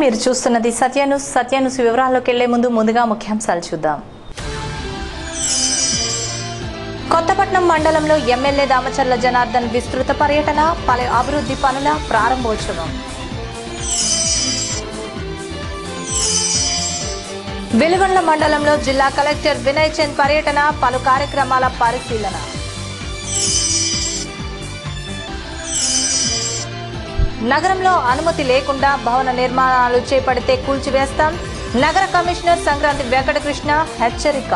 మీరు చూస్తున్నది సత్యన్యూస్ సత్యన్యూస్ వివరాల్లోకి వెళ్లే ముందు ముందుగా ముఖ్యాంశాలు చూద్దాం కొత్తపట్నం మండలంలో ఎమ్మెల్యే దామచర్ల జనార్దన్ విస్తృత పర్యటన పలు అభివృద్ధి పనుల ప్రారంభోత్సవం వెలుగొండ మండలంలో జిల్లా కలెక్టర్ వినయ్ చంద్ పర్యటన పలు కార్యక్రమాల పరిశీలన నగరంలో అనుమతి లేకుండా భవన నిర్మాణాలు చేపడితే కూల్చివేస్తాం నగర కమిషనర్ సంక్రాంతి వెంకటకృష్ణ హెచ్చరిక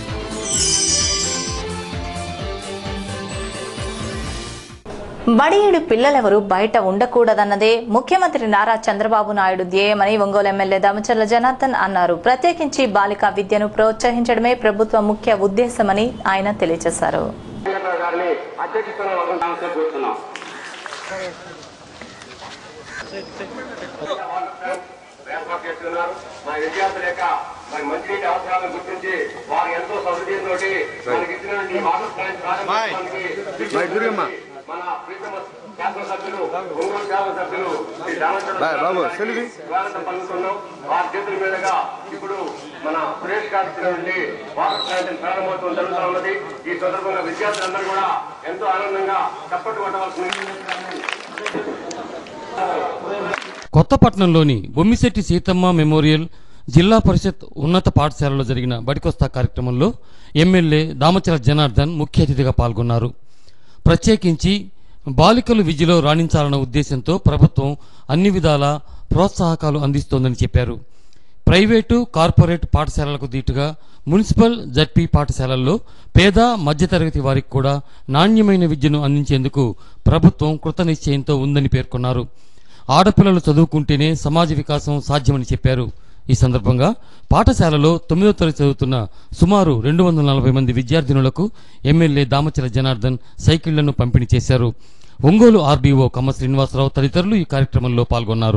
బడియేడు పిల్లలెవరూ బయట ఉండకూడదన్నదే ముఖ్యమంత్రి నారా చంద్రబాబు నాయుడు ధ్యేయమని ఒంగోలు ఎమ్మెల్యే దామచర్ల జనార్దన్ అన్నారు ప్రత్యేకించి బాలికా విద్యను ప్రోత్సహించడమే ప్రభుత్వ ముఖ్య ఉద్దేశమని ఆయన తెలియజేశారు వెంకటరావు గారిని అధ్యక్షతన కాన్సెప్ట్ కూర్చున్నాం ఏర్పాటు చేస్తున్నారు మా విద్యార్థుల యొక్క మరి మంచినీటి అవసరాలను గుర్తించి వారు ఎంతో సౌకర్యంతో మనకి ఇచ్చినటువంటి వాటర్ ప్లాంట్ ప్రారంభించడానికి మన ప్రీతమ శాసనసభ్యులు ఒంగోలు శాసనసభ్యులు శ్రీ రామచంద్ర బాయ్ బాబు, సెలవు. స్వాగతం పలుకుతున్నాం వారి చేతుల మీదుగా ఇప్పుడు మన సురేష్ గారి ఇచ్చినటువంటి వాటర్ ప్లాంట్ ప్రారంభోత్సవం జరుగుతూ ఉన్నది ఈ సందర్భంగా విద్యార్థులందరూ కూడా ఎంతో ఆనందంగా చప్పట్లు కొట్టవలసింది కొత్తపట్నంలోని బొమ్మిశెట్టి సీతమ్మ మెమోరియల్ జిల్లా పరిషత్ ఉన్నత పాఠశాలలో జరిగిన బడికొస్తా కార్యక్రమంలో ఎమ్మెల్యే దామచల జనార్దన్ ముఖ్య అతిథిగా పాల్గొన్నారు ప్రత్యేకించి బాలికలు విద్యలో రాణించాలన్న ఉద్దేశంతో ప్రభుత్వం అన్ని విధాల ప్రోత్సాహకాలు అందిస్తోందని చెప్పారు ప్రైవేటు కార్పొరేట్ పాఠశాలలకు దీటుగా మున్సిపల్ జడ్పీ పాఠశాలల్లో పేద మధ్యతరగతి వారికి కూడా నాణ్యమైన విద్యను అందించేందుకు ప్రభుత్వం కృతనిశ్చయంతో ఉందని పేర్కొన్నారు ఆడపిల్లలు చదువుకుంటేనే సమాజ వికాసం సాధ్యమని చెప్పారు ఈ సందర్భంగా పాఠశాలలో తొమ్మిదో తరగతి చదువుతున్న సుమారు రెండు వందల నలభై మంది విద్యార్థినులకు ఎమ్మెల్యే దామచల జనార్దన్ సైకిళ్లను పంపిణీ చేశారు ఒంగోలు ఆర్డీఓ కమ్మ శ్రీనివాసరావు తదితరులు ఈ కార్యక్రమంలో పాల్గొన్నారు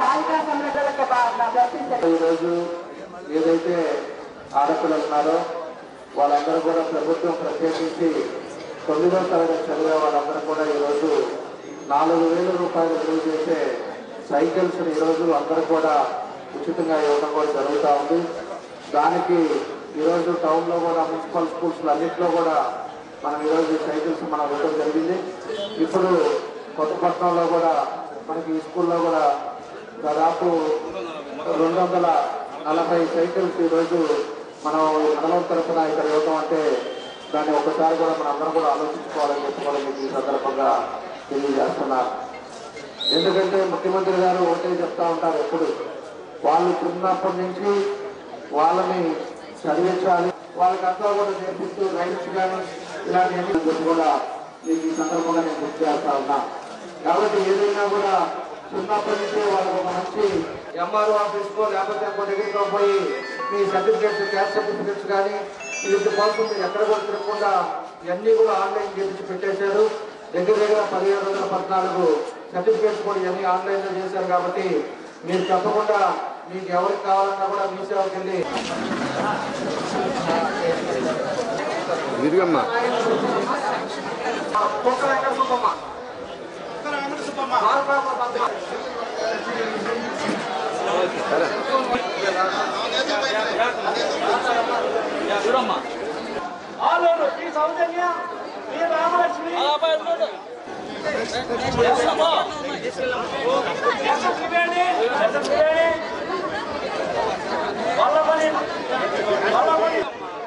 ఈరోజు ఏదైతే ఆడపిల్లలు ఉన్నారో వాళ్ళందరూ కూడా ప్రభుత్వం ప్రత్యేకించి తొమ్మిదో తరగతి చదివే వాళ్ళందరూ కూడా ఈరోజు నాలుగు వేల రూపాయలు విలువ చేసే సైకిల్స్ ఈరోజు అందరూ కూడా ఉచితంగా ఇవ్వడం కూడా జరుగుతూ ఉంది దానికి ఈరోజు టౌన్లో కూడా మున్సిపల్ స్కూల్స్ అన్నింటిలో కూడా మనం ఈరోజు ఈ సైకిల్స్ మనం ఇవ్వడం జరిగింది ఇప్పుడు కొత్తపట్నంలో కూడా మనకి ఈ స్కూల్లో కూడా దాదాపు రెండు వందల నలభై సైకిల్స్ ఈరోజు మనం ఈ మండలం తరఫున ఇక్కడ ఇవ్వటం అంటే దాన్ని ఒకసారి కూడా మనం అందరం కూడా ఆలోచించుకోవాలని చెప్పుకోవాలని మీకు ఈ సందర్భంగా తెలియజేస్తున్నారు ఎందుకంటే ముఖ్యమంత్రి గారు ఒకటే చెప్తా ఉంటారు ఎప్పుడు వాళ్ళు చిన్నప్పటి నుంచి వాళ్ళని చదివించాలి వాళ్ళకి అంతా కూడా నేర్పిస్తూ రైట్స్ కానీ ఇలాంటివన్నీ చెప్పి కూడా మీకు ఈ సందర్భంగా నేను గుర్తు చేస్తా ఉన్నా కాబట్టి ఏదైనా కూడా చిన్నప్పటి నుంచే వాళ్ళకి ఒక మంచి ఎంఆర్ఓ ఆఫీస్కో లేకపోతే ఇంకో దగ్గరికి పోయి మీ సర్టిఫికేట్స్ క్యాస్ట్ సర్టిఫికేట్స్ కానీ వీటి కోసం మీరు ఎక్కడ కూడా తిరగకుండా ఇవన్నీ కూడా ఆన్లైన్ చేపించి పెట్టేశారు దగ్గర దగ్గర పదిహేడు వందల పద్నాలుగు సర్టిఫికేట్స్ కూడా ఇవన్నీ ఆన్లైన్లో చేశారు కాబట్టి మీరు తప్పకుండా మీకు ఎవరికి కావాలన్నా కూడా మీ సేవకి వెళ్ళి విరిగమ్మ కుక్క Venkata Subbamma. మార్కాపు Padma. ఆలోను, E Soujanya, E Ramalakshmi. SS Triveni, SS Triveni. Vallabhani, Vallabhani.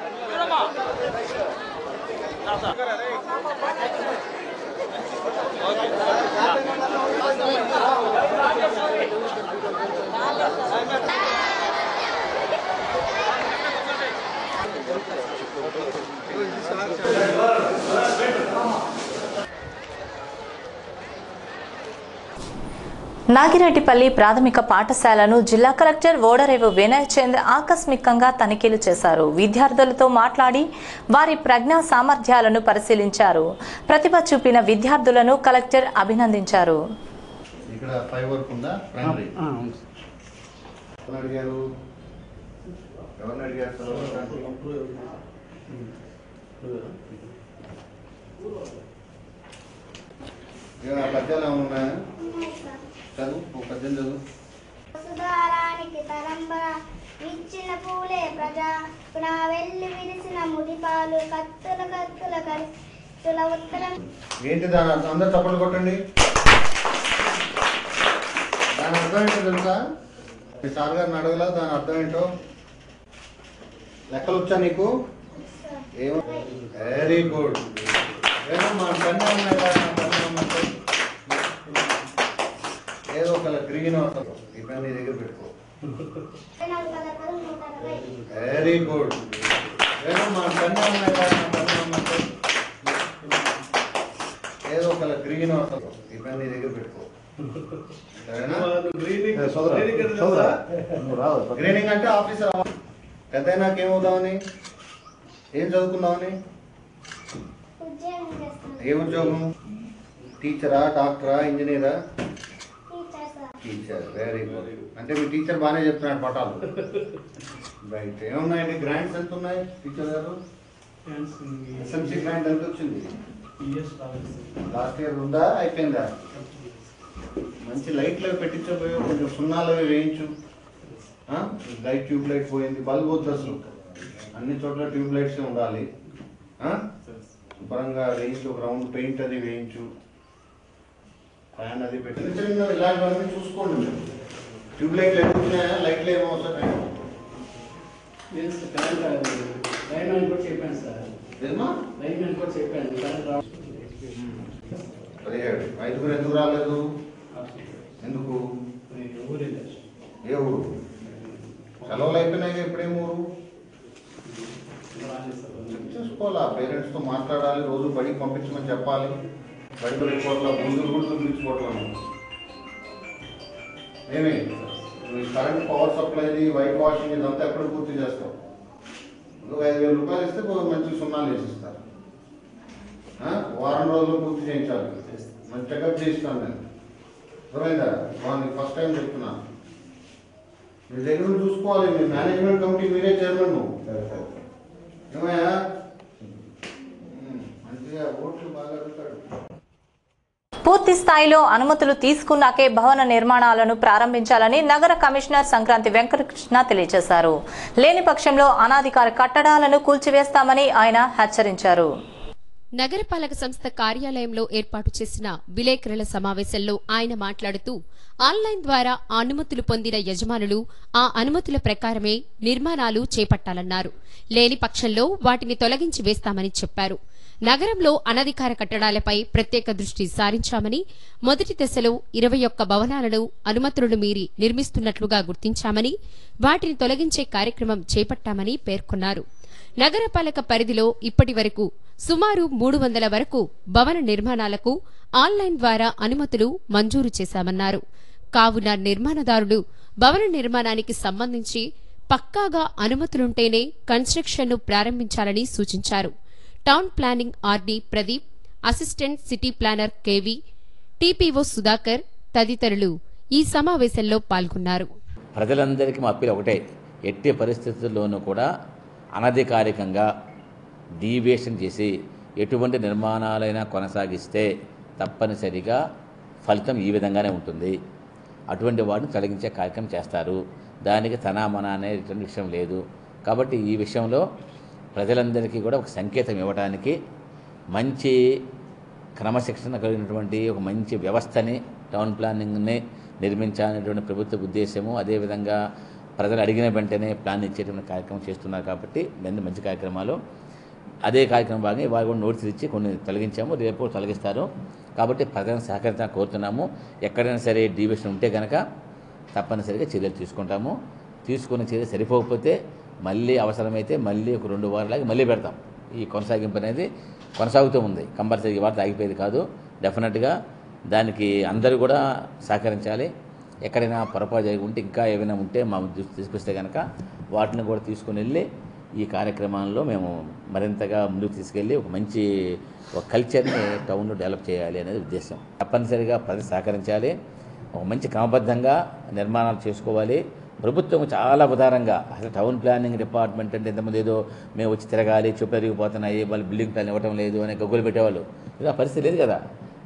Nagireddipalli ప్రాథమిక పాఠశాలను జిల్లా కలెక్టర్ ఓడరేవు వినయ్ చంద్ ఆకస్మికంగా తనిఖీలు చేశారు విద్యార్థులతో మాట్లాడి వారి ప్రజ్ఞా సామర్థ్యాలను పరిశీలించారు ప్రతిభ చూపిన విద్యార్థులను కలెక్టర్ అభినందించారు ఇక్కడ ఫైవ్ వరకు ఉందా ప్రైమరీ ఎవరిని అడిగారు ఎవరిని అడిగారు చదవడానికి? ఏమైనా పద్యాలు ఏమైనా ఉన్నాయా చదువు ఒక పద్యం చదువు వసుధారానికి తలంబర ఇచ్చిన పూలే ప్రజా పునా వెళ్ళి విరిసిన ముడిపాలు కత్తుల కత్తుల కత్తుల ఉత్తరం ఏంటి దాని అర్థం అందరు చప్పట్లు కొట్టండి దాని అర్థం ఏంటో తెలుసా మీ సార్ గారిని అడగలా దాని అర్థం ఏంటో లెక్కలు వచ్చా నీకు ఏమో వెరీ గుడ్ ఏమో మా పెన్ను ఉన్నాయి కదా, నా పెన్ను ఉన్నట్టు. ఏదో ఒక గ్రీన్ అవుతుంది ఈ పెన్ నీ దగ్గర పెట్టుకో నాలుగు కలర్లు నూట అరవై వెరీ గుడ్ ఏమో మా పెన్ను ఉన్నాయి కదా, నా పెన్ను ఉన్నట్టు. ఏదో ఒక గ్రీన్ అవుతుంది ఈ పెన్ నీ దగ్గర పెట్టుకో సరేనా గ్రీనింగ్ అంటే ఆఫీసర్ అవ్వాలి పెద్ద నాకేమవుదామని ఏం చదువుకుందామని ఉద్యోగం చేస్తాను ఏ ఉద్యోగం టీచరా డాక్టరా ఇంజనీరా teacher sir teacher very good అంటే మీ టీచర్ బాగానే చెప్తున్నాడు పటాలు రైట్ ఏమున్నాయండి గ్రాంట్స్ ఎంత ఉన్నాయి టీచర్ గారు ఎస్ఎంసీ గ్రాంట్ ఎంత వచ్చింది లాస్ట్ ఇయర్ ఉందా అయిపోయిందా మంచి లైట్లు అవి పెట్టించబోయో కొంచెం సున్నాలు అవి వేయించు ఆ? లైట్ ట్యూబ్ లైట్ పోయింది బల్బ్ వద్దు అసలు అన్ని చోట్ల ట్యూబ్ లైట్స్ ఉండాలి ఆ? శుభ్రంగా వేయించు ఒక రౌండ్ పెయింట్ అది వేయించు ఫ్యాన్ అది పెట్టి చిన్న చిన్న ఇలాంటివన్నీ చూసుకోండి మీరు ట్యూబ్ లైట్లు ఎన్ని ఉన్నాయా లైట్లు ఏమో వస్తాయి చెప్పాను సార్ ఏమా లైన్ మ్యాన్ కూడా చెప్పాను కరెంట్ రా పదిహేడు ఐదుగురు ఎందుకు రాలేదు ఎందుకు ఊరిలో ఏ ఊరు సెలవులు అయిపోయినాయి ఎప్పుడేం ఊరు చెక్ చేసుకోవాలా పేరెంట్స్ తో మాట్లాడాలి రోజు బడికి పంపించమని చెప్పాలి బడి పెట్టుకోవట్లా ముందు కూడా పిలుచుకోవట్లను ఏమి ఈ కరెంట్ పవర్ సప్లైది వైట్ వాషింగ్ ఇదంతా ఎక్కడ పూర్తి చేస్తాం ఒక ఐదు వేల రూపాయలు ఇస్తే కొంచెం మంచి సున్నాలు వేసిస్తారు ఆ? వారం రోజుల్లో పూర్తి చేయించాలి మంచి చెకప్ చేయిస్తాను నేను అర్థమైందా వాళ్ళకి ఫస్ట్ టైం చెప్తున్నా మీ దగ్గర నుండి చూసుకోవాలి మీ మేనేజ్మెంట్ కమిటీ మీరే చైర్మన్ నువ్వు ఏమయ్యా ఉమ్, మంచిగా ఓట్లు బాగా అడుగుతాడు పూర్తి స్థాయిలో అనుమతులు తీసుకున్నాకే భవన నిర్మాణాలను ప్రారంభించాలని నగర కమిషనర్ సంక్రాంతి వెంకటకృష్ణ తెలియజేశారు లేని పక్షంలో అనాధికార కట్టడాలను కూల్చివేస్తామని ఆయన హెచ్చరించారు నగరపాలక సంస్థ కార్యాలయంలో ఏర్పాటు చేసిన విలేకరుల సమావేశంలో ఆయన మాట్లాడుతూ ఆన్లైన్ ద్వారా అనుమతులు పొందిన యజమానులు ఆ అనుమతుల ప్రకారమే నిర్మాణాలు చేపట్టాలన్నారు లేని పక్షంలో వాటిని తొలగించి వేస్తామని చెప్పారు నగరంలో అనధికార కట్టడాలపై ప్రత్యేక దృష్టి సారించామని మొదటి దశలో ఇరవై ఒక్క భవనాలను అనుమతులను మీరి నిర్మిస్తున్నట్లుగా గుర్తించామని వాటిని తొలగించే కార్యక్రమం చేపట్టామని పేర్కొన్నారు నగరపాలక పరిధిలో ఇప్పటి వరకు సుమారు మూడు వందల వరకు భవన నిర్మాణాలకు ఆన్లైన్ ద్వారా అనుమతులు మంజూరు చేశామన్నారు కావున నిర్మాణదారులు భవన నిర్మాణానికి సంబంధించి పక్కాగా అనుమతులుంటేనే కన్స్ట్రక్షన్ను ప్రారంభించాలని సూచించారు town planning RD Pradeep assistant city planner KV TPO Sudhakar తదితరులు ఈ సమావేశంలో పాల్గొన్నారు ప్రజలందరికీ మా అప్పీల్ ఒకటే ఎట్టి పరిస్థితుల్లోనూ కూడా అనధికారికంగా డీవియేషన్ చేసి ఎటువంటి నిర్మాణాలైనా కొనసాగిస్తే తప్పనిసరిగా ఫలితం ఈ విధంగానే ఉంటుంది అటువంటి వాటిని తొలగించే కార్యక్రమం చేస్తారు దానికి తన మన అనేటువంటి విషయం లేదు కాబట్టి ఈ విషయంలో ప్రజలందరికీ కూడా ఒక సంకేతం ఇవ్వడానికి మంచి క్రమశిక్షణ కలిగినటువంటి ఒక మంచి వ్యవస్థని టౌన్ ప్లానింగ్ని నిర్మించాలనేటువంటి ప్రభుత్వ ఉద్దేశము అదేవిధంగా ప్రజలు అడిగిన వెంటనే ప్లాన్ ఇచ్చేటువంటి కార్యక్రమం చేస్తున్నారు కాబట్టి ఇవన్నీ మంచి కార్యక్రమాలు అదే కార్యక్రమం భాగంగా ఇవాళ కూడా నోటీసులు ఇచ్చి కొన్ని తొలగించాము రేపు కూడా తొలగిస్తారు కాబట్టి ప్రజలను సహకరించాలని కోరుతున్నాము ఎక్కడైనా సరే డీవియేషన్ ఉంటే కనుక తప్పనిసరిగా చర్యలు తీసుకుంటాము తీసుకున్న చర్య సరిపోకపోతే మళ్ళీ అవసరమైతే మళ్ళీ ఒక రెండు వారాలకి మళ్ళీ పెడతాం ఈ కొనసాగింపు అనేది కొనసాగుతూ ఉంది కంపల్సరీ ఈ వార్త ఆగిపోయేది కాదు డెఫినెట్గా దానికి అందరూ కూడా సహకరించాలి ఎక్కడైనా పొరపాటు జరిగి ఉంటే ఇంకా ఏమైనా ఉంటే మా దృష్టి తీసుకొస్తే కనుక వాటిని కూడా తీసుకుని వెళ్ళి ఈ కార్యక్రమాల్లో మేము మరింతగా ముందుకు తీసుకెళ్ళి ఒక మంచి ఒక కల్చర్ని టౌన్లో డెవలప్ చేయాలి అనేది ఉద్దేశం తప్పనిసరిగా ప్రజలు సహకరించాలి ఒక మంచి క్రమబద్ధంగా నిర్మాణాలు చేసుకోవాలి ప్రభుత్వం చాలా ఉదారంగా అసలు టౌన్ ప్లానింగ్ డిపార్ట్మెంట్ అంటే ఇంతకుముందు ఏదో మేము వచ్చి తిరగాలి చుట్టూ తిరిగిపోతున్నాయి వాళ్ళు బిల్డింగ్ ప్లాన్ ఇవ్వటం లేదు అని గగ్గులు పెట్టేవాళ్ళు ఇది ఆ పరిస్థితి లేదు కదా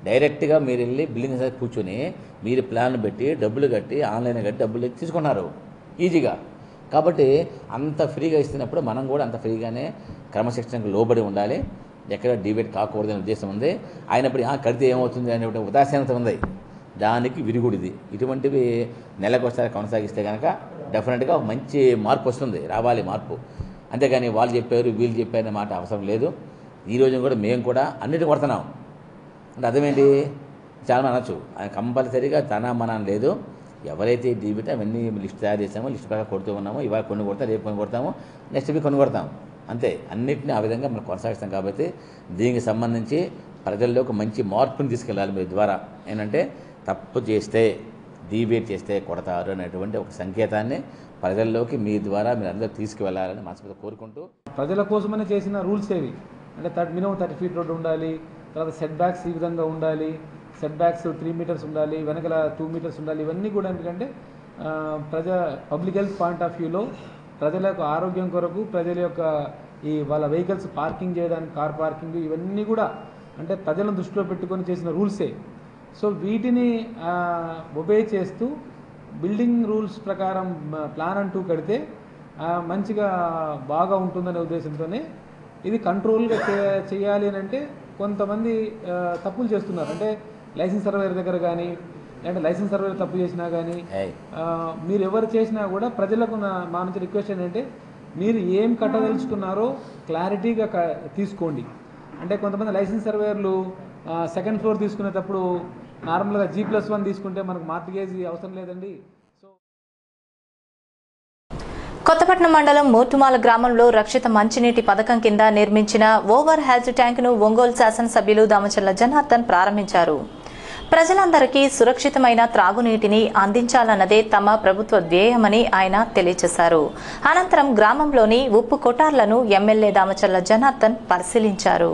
డైరెక్ట్గా మీరు వెళ్ళి బిల్డింగ్ దగ్గర కూర్చొని మీరు ప్లాన్ పెట్టి డబ్బులు కట్టి ఆన్లైన్ కట్టి డబ్బులు తీసుకున్నారు ఈజీగా కాబట్టి అంత ఫ్రీగా ఇస్తున్నప్పుడు మనం కూడా అంత ఫ్రీగానే క్రమశిక్షణకు లోబడి ఉండాలి ఎక్కడ డిబేట్ కాకూడదనే ఉద్దేశం ఉంది అయినప్పుడు "ఆ, కడితే ఏమవుతుంది అనే ఒక ఉదాసీనత ఉంది దానికి విరుగుడిది ఇటువంటివి నెలకు ఒకసారి కొనసాగిస్తే కనుక డెఫినెట్గా ఒక మంచి మార్పు వస్తుంది రావాలి మార్పు అంతేగాని వాళ్ళు చెప్పారు వీళ్ళు చెప్పారు అనే మాట అవసరం లేదు ఈ రోజు కూడా మేము కూడా అన్నిటి కొడుతున్నాం అంటే అర్థమేంటి చాలా మంది అనొచ్చు అది కంపల్సరీగా తన మన అని లేదు ఎవరైతే డీబీట్ అవన్నీ లిస్ట్ తయారు చేసామో లిస్ట్ ప్రకారం కొడుతూ ఉన్నామో ఇవాళ కొన్ని కొడతాం రేపు కొన్ని కొడతాము నెక్స్ట్ వీక్ కొన్ని కొడతాం అంతే అన్నిటిని ఆ విధంగా మనం కొనసాగిస్తాం కాబట్టి దీనికి సంబంధించి ప్రజల్లోకి మంచి మార్పుని తీసుకెళ్ళాలి మీ ద్వారా ఏంటంటే తప్పు చేస్తే డీబేట్ చేస్తే కొడతారు అనేటువంటి ఒక సంకేతాన్ని ప్రజల్లోకి మీ ద్వారా మీరు అందరూ తీసుకువెళ్ళాలని మనస్ఫూర్తిగా కోరుకుంటూ ప్రజల కోసమనే చేసిన రూల్స్ ఏవి అంటే thirty minimum thirty feet road ఉండాలి తర్వాత సెట్ బ్యాక్స్ ఈ విధంగా ఉండాలి సెట్ బ్యాక్స్ త్రీ మీటర్స్ ఉండాలి వెనకల టూ మీటర్స్ ఉండాలి ఇవన్నీ కూడా ఎందుకంటే ఆ, ప్రజా పబ్లిక్ హెల్త్ పాయింట్ ఆఫ్ వ్యూలో ప్రజల యొక్క ఆరోగ్యం కొరకు ప్రజల యొక్క ఈ వాళ్ళ వెహికల్స్ పార్కింగ్ చేయడానికి కార్ పార్కింగ్ ఇవన్నీ కూడా అంటే ప్రజలను దృష్టిలో పెట్టుకొని చేసిన రూల్సే సో వీటిని ఒబే చేస్తూ బిల్డింగ్ రూల్స్ ప్రకారం ప్లాన్ అంటూ కడితే ఆ, మంచిగా బాగా ఉంటుందనే ఉద్దేశంతోనే ఇది కంట్రోల్గా చే చేయాలి అని అంటే కొంతమంది ఆ, తప్పులు చేస్తున్నారు అంటే లైసెన్స్ సర్వేర్ దగ్గర కానీ లేదంటే లైసెన్స్ సర్వేర్ తప్పు చేసినా కానీ ఏయ్ ఆ, మీరు ఎవరు చేసినా కూడా ప్రజలకు నా మా నుంచి రిక్వెస్ట్ ఏంటంటే మీరు ఏం కట్టదలుచుకున్నారో క్లారిటీగా క- తీసుకోండి అంటే కొంతమంది లైసెన్స్ సర్వేయర్లు సెకండ్ ఫ్లోర్ తీసుకునేటప్పుడు నార్మల్గా జీ ప్లస్ వన్ తీసుకుంటే మనకు మార్టిగేజ్ అవసరం లేదండి సో కొత్తపట్నం మండలం మోటుమాల గ్రామంలో రక్షిత మంచినీటి పథకం కింద నిర్మించిన ఓవర్ హెల్త్ ట్యాంకును ఒంగోలు శాసనసభ్యులు దామచల్ల జనార్దన్ ప్రారంభించారు ప్రజలందరికీ సురక్షితమైన త్రాగునీటిని అందించాలన్నదే తమ ప్రభుత్వ ధ్యేయమని ఆయన తెలియజేశారు అనంతరం గ్రామంలోని ఉప్పు కొటార్లను ఎమ్మెల్యే దామచల్ల జనార్దన్ పరిశీలించారు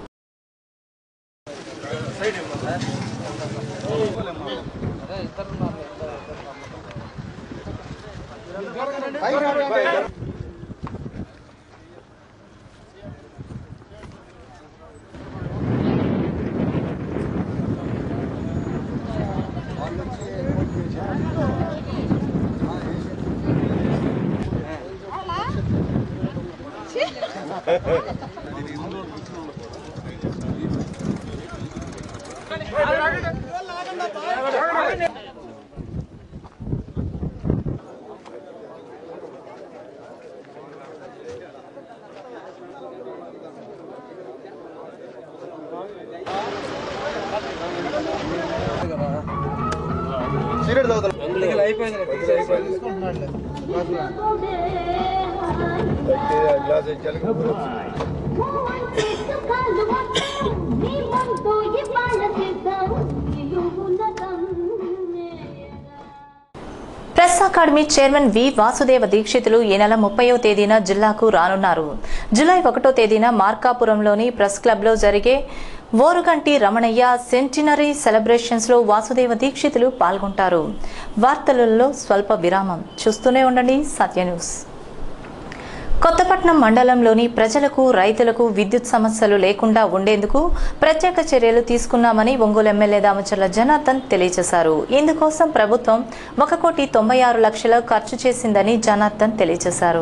press academy chairman V Vasudeva Dikshitulu ఈ నెల ముప్పైవ తేదీన జిల్లాకు రానున్నారు జూలై ఒకటో తేదీన మార్కాపురంలోని ప్రెస్ క్లబ్లో జరిగే ఓరుగంటి రమణయ్య సెంటినరీ సెలబ్రేషన్స్ లో వాసుదేవ దీక్షితులు పాల్గొంటారు వార్తలలో స్వల్ప విరామం చూస్తూనే ఉండండి సత్య న్యూస్ కొత్తపట్నం మండలంలోని ప్రజలకు రైతులకు విద్యుత్ సమస్యలు లేకుండా ఉండేందుకు ప్రత్యేక చర్యలు తీసుకున్నామని ఒంగోలు ఎమ్మెల్యే దామచర్ల జనార్దన్ తెలియజేశారు ఇందుకోసం ప్రభుత్వం ఒక కోటి తొంభై ఆరు లక్షల ఖర్చు చేసిందని జనార్దన్ తెలియజేశారు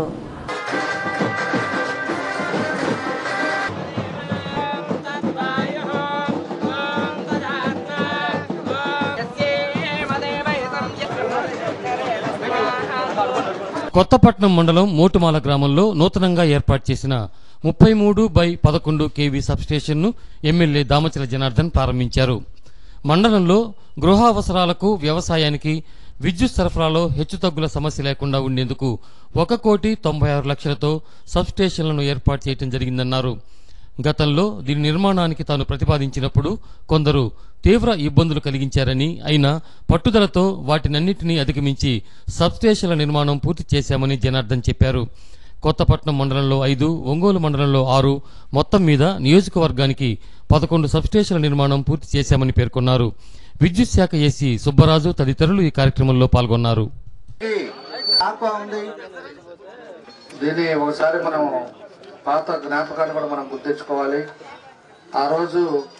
కొత్తపట్నం మండలం మోటుమాల గ్రామంలో నూతనంగా ఏర్పాటు చేసిన ముప్పై మూడు బై పదకొండు కేవీ సబ్స్టేషన్ను ఎమ్మెల్యే దామచల జనార్దన్ ప్రారంభించారు మండలంలో గృహావసరాలకు వ్యవసాయానికి విద్యుత్ సరఫరాలో హెచ్చుతగ్గుల సమస్య లేకుండా ఉండేందుకు ఒక కోటి తొంభై ఆరు లక్షలతో సబ్స్టేషన్లను ఏర్పాటు చేయడం జరిగిందన్నారు గతంలో దీని నిర్మాణానికి తాను ప్రతిపాదించినప్పుడు కొందరు తీవ్ర ఇబ్బందులు కలిగించారని అయినా పట్టుదలతో వాటినన్నింటినీ అధిగమించి సబ్స్టేషన్ల నిర్మాణం పూర్తి చేశామని జనార్దన్ చెప్పారు కొత్తపట్నం మండలంలో ఐదు ఒంగోలు మండలంలో ఆరు మొత్తం మీద నియోజకవర్గానికి పదకొండు సబ్స్టేషన్ల నిర్మాణం పూర్తి చేశామని పేర్కొన్నారు విద్యుత్ శాఖ ఏసీ సుబ్బరాజు తదితరులు ఈ కార్యక్రమంలో పాల్గొన్నారు ఆక్వా ఉంది దీన్ని ఒకసారి మనం పాత జ్ఞాపకాన్ని కూడా మనం గుర్తించుకోవాలి ఆ రోజు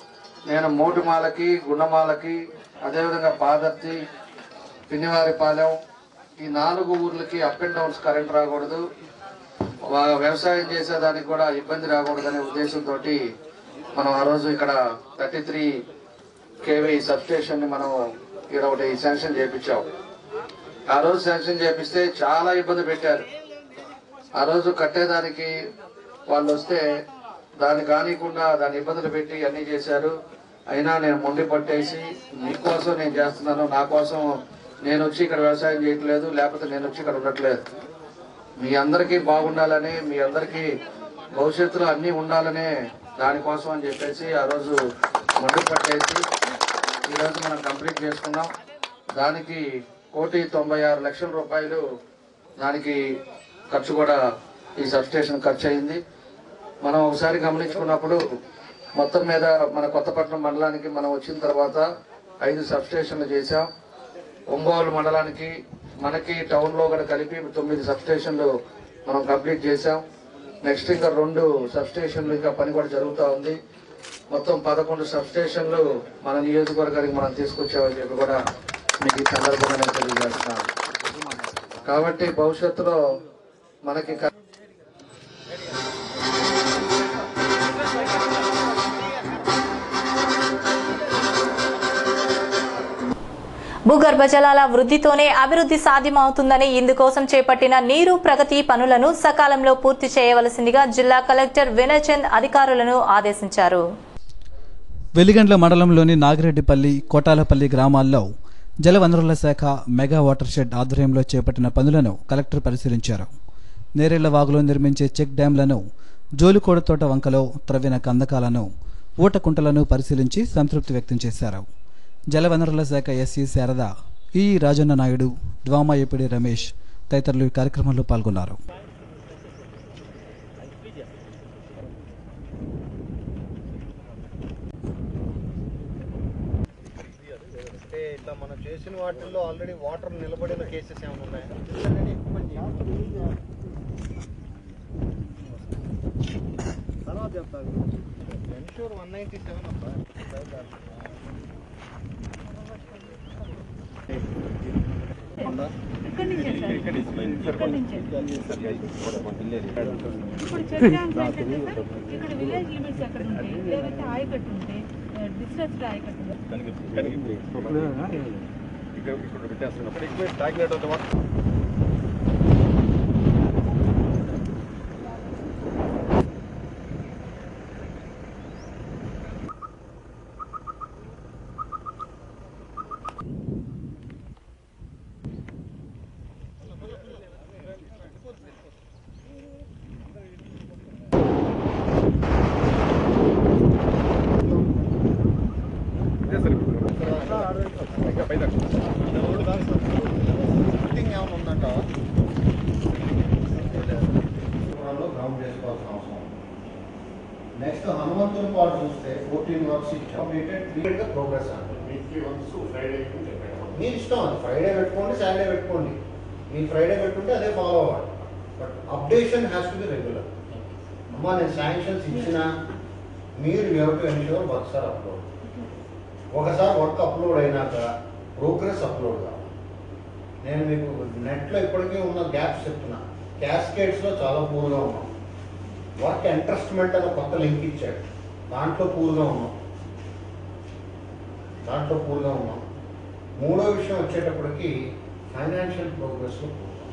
నేను మోటుమాలకి గుండమాలకి అదేవిధంగా పాదర్తి పిన్నివారిపాలెం ఈ నాలుగు ఊర్లకి అప్ అండ్ డౌన్స్ కరెంట్ రాకూడదు వా- వ్యవసాయం చేసేదానికి కూడా ఇబ్బంది రాకూడదనే ఉద్దేశంతో మనం ఆ రోజు ఇక్కడ థర్టీ త్రీ కేవీ సబ్స్టేషన్ ని మనం ఇక్కడ ఒకటి శాంక్షన్ చేయించాం ఆ రోజు శాంక్షన్ చేపిస్తే చాలా ఇబ్బంది పెట్టారు ఆ రోజు కట్టేదానికి వాళ్ళు వస్తే దాన్ని కానికుండా దాన్ని ఇబ్బందులు పెట్టి అన్ని చేశారు అయినా నేను మొండి పట్టేసి మీకోసం నేను చేస్తున్నాను నా కోసం నేను వచ్చి ఇక్కడ వ్యవసాయం చేయట్లేదు లేకపోతే నేను వచ్చి ఇక్కడ ఉండట్లేదు మీ అందరికీ బాగుండాలని మీ అందరికీ భవిష్యత్తులో అన్నీ ఉండాలనే దానికోసం అని చెప్పేసి ఆ రోజు మొండి పట్టేసి ఈరోజు మనం కంప్లీట్ చేసుకున్నాం దానికి కోటి తొంభై ఆరు లక్షల రూపాయలు దానికి ఖర్చు కూడా ఈ సబ్స్టేషన్ ఖర్చు అయింది మనం ఒకసారి గమనించుకున్నప్పుడు మొత్తం మీద మన కొత్తపట్నం మండలానికి మనం వచ్చిన తర్వాత ఐదు సబ్స్టేషన్లు చేశాం ఒంగోలు మండలానికి మనకి టౌన్ లో కూడా కలిపి తొమ్మిది సబ్స్టేషన్లు మనం కంప్లీట్ చేశాం నెక్స్ట్ ఇంకా రెండు సబ్స్టేషన్లు ఇంకా పని కూడా జరుగుతూ ఉంది మొత్తం పదకొండు సబ్స్టేషన్లు మన నియోజకవర్గానికి మనం తీసుకొచ్చామని చెప్పి కూడా మీకు ఈ సందర్భంగా నేను తెలియజేస్తున్నాను కాబట్టి భవిష్యత్తులో మనకి క- భూగర్భ జలాల వృద్ధితోనే అభివృద్ధి సాధ్యమవుతుందని ఇందుకోసం చేపట్టిన నీరు ప్రగతి పనులను సకాలంలో పూర్తి చేయవలసిందిగా జిల్లా కలెక్టర్ వినయ్ చంద్ అధికారులను ఆదేశించారు వెలిగండ్ల మండలంలోని నాగిరెడ్డిపల్లి కోటాలపల్లి గ్రామాల్లో జలవనరుల శాఖ మెగా వాటర్ షెడ్ ఆధ్వర్యంలో చేపట్టిన పనులను కలెక్టర్ పరిశీలించారు నేరేళ్ల వాగులో నిర్మించే చెక్ డ్యాంలను జోలికోడతోట వంకలో త్రవ్విన కందకాలను ఊటకుంటలను పరిశీలించి సంతృప్తి వ్యక్తం చేశారు జలవనరుల శాఖ ఎస్సీ శారద ఈ రాజన్న నాయుడు డ్వామా ఏపీడీ రమేష్ తదితరులు ఈ కార్యక్రమంలో పాల్గొన్నారు అంటే ఇట్లా మనం చేసిన వాటిల్లో ఆల్రెడీ వాటర్ నిలబడిన కేసెస్ ఏమైనా ఉన్నాయా తర్వాత చెప్తాను ఎన్షూర్ వన్ నైంటీ సెవెన్ అబ్బా ఇప్పుడు చెక్ డ్యామ్స్ ఏంటంటే సార్, ఇక్కడ విలేజ్ లిమిట్స్ ఎక్కడ ఉంటాయి లేదంటే ఆయకట్టు ఉంటే డిస్ట్రెస్డ్ ఆయకట్టు ఇక్కడ పెట్టేస్తున్నప్పుడు ఎక్కువ తాగినట్టు ఫిట్టింగ్ ఏమైనా ఉందంట గ్రౌండ్ చేసుకోవాల్సిన అవసరం నెక్స్ట్ హనుమంతుని పాటు చూస్తే ఫోర్టీన్ వర్క్స్ కంప్లీటెడ్ గా ప్రోగ్రెస్ అంటే మీ ఇష్టం అది ఫ్రైడే పెట్టుకోండి సాటర్డే పెట్టుకోండి మీరు ఫ్రైడే పెట్టుకుంటే అదే ఫాలో అవ్వాలి but updation has to be regular అమ్మా నేను శాంక్షన్స్ ఇచ్చినా మీరు ఎవరు to ensure works are upload ఒకసారి వర్క్ అప్లోడ్ అయినాక ప్రోగ్రెస్ అప్లోడ్ కావాలి నేను మీకు నెట్లో ఇప్పటికీ ఉన్న గ్యాప్స్ చెప్తున్నా క్యాస్కేడ్స్లో చాలా పూర్గా ఉన్నాం వర్క్ ఇంట్రెస్ట్మెంట్ అనే కొత్త లింక్ ఇచ్చాడు దాంట్లో పూర్గా ఉన్నాం దాంట్లో పూర్గా ఉన్నాం మూడో విషయం వచ్చేటప్పటికి ఫైనాన్షియల్ ప్రోగ్రెస్లో